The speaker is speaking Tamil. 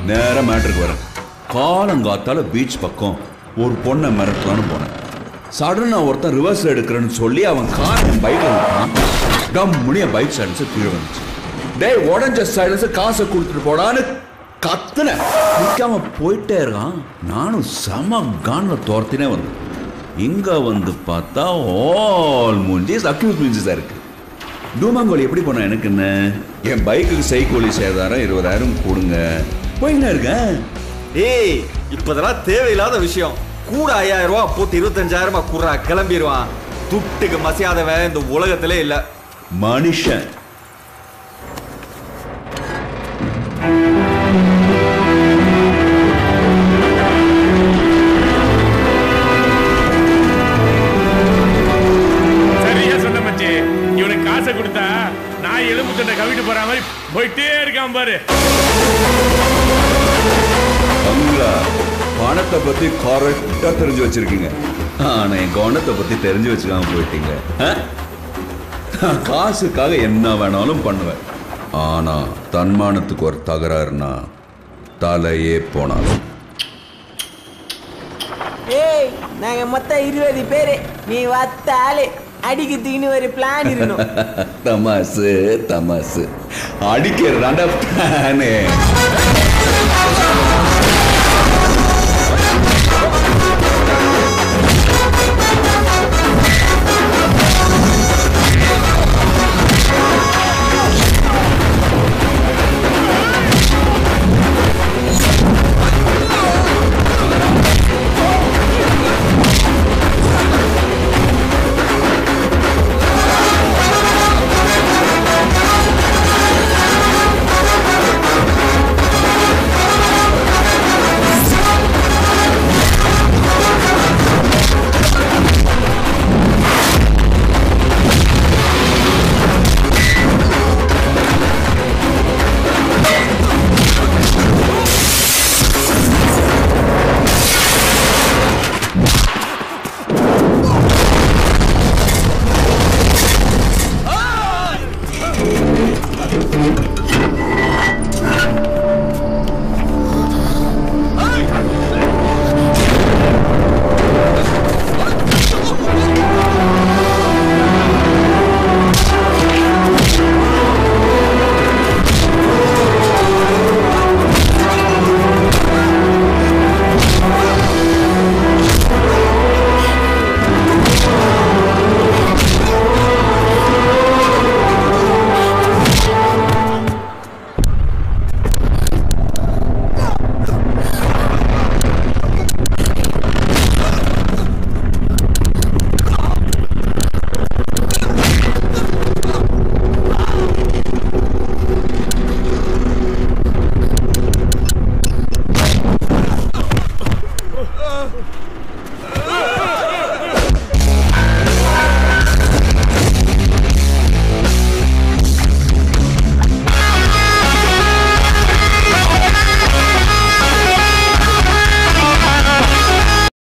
நேரா மேட்ருக்கு வரேன் காலங்காத்தால பீச் பக்கம் ஒரு பொண்ணை மிரட்டலான்னு போனேன் சடனா ஒருத்தன் ரிவர்ஸ் எடுக்கிறேன்னு சொல்லி அவன் கார் என் பைக்கில் விட்டான் கம்முனி என் பைக் சைலன்ஸ் கீழே வந்துச்சு டேய் உடஞ்ச சைலன்ஸ் காசை கொடுத்துட்டு போடான்னு கத்துன நிற்காம போயிட்டே இருக்கான் நானும் செம கான்ல துரத்தினே வந்தேன் இங்க வந்து பார்த்தா ஆல் மூஞ்சி அக்யூஸ் மூஞ்சிஸா இருக்கு டூமாங்கோலி எப்படி போனா எனக்கு என்ன என் பைக்குக்கு சைக்கோலி சேதாரம் இருபதாயிரம் கொடுங்க போயின்னு இருக்கேன் ஏய் இப்பதெல்லாம் தேவையில்லாத விஷயம் கூட ஐயாயிரம் ரூபாய் போட்டு இருபத்தஞ்சாயிரம் ரூபாய் குடுறா கிளம்பிடுவான் துட்டுக்கு மசியாதவன் இந்த உலகத்திலே இல்ல மனுஷன் சரியா சொன்ன மச்சி இவனுக்கு காசை கொடுத்தா நான் எலும்பு தொண்டை கவிட்டு போற மாதிரி போயிட்டே இருக்கான் பாரு பங்களா பணத்தை பத்தி கரெக்டா தெரிஞ்சு வச்சிருக்கீங்க ஆனா என் கவனத்தை பத்தி தெரிஞ்சு வச்சுக்காம போயிட்டீங்க ஆ? நான் காசுக்காக என்ன வேணாலும் பண்ணுவேன் ஆனா தன்மானத்துக்கு ஒரு தகராறுனா தலையே போனாலும் ஏய் நாங்க மொத்தம் இருபது பேரு நீ வத்த ஆளு அடிக்கிறதுக்குன்னு ஒரு பிளான் இருக்கணும் தமாசு தமாசு அடிக்கிறதாண்டா பிளானு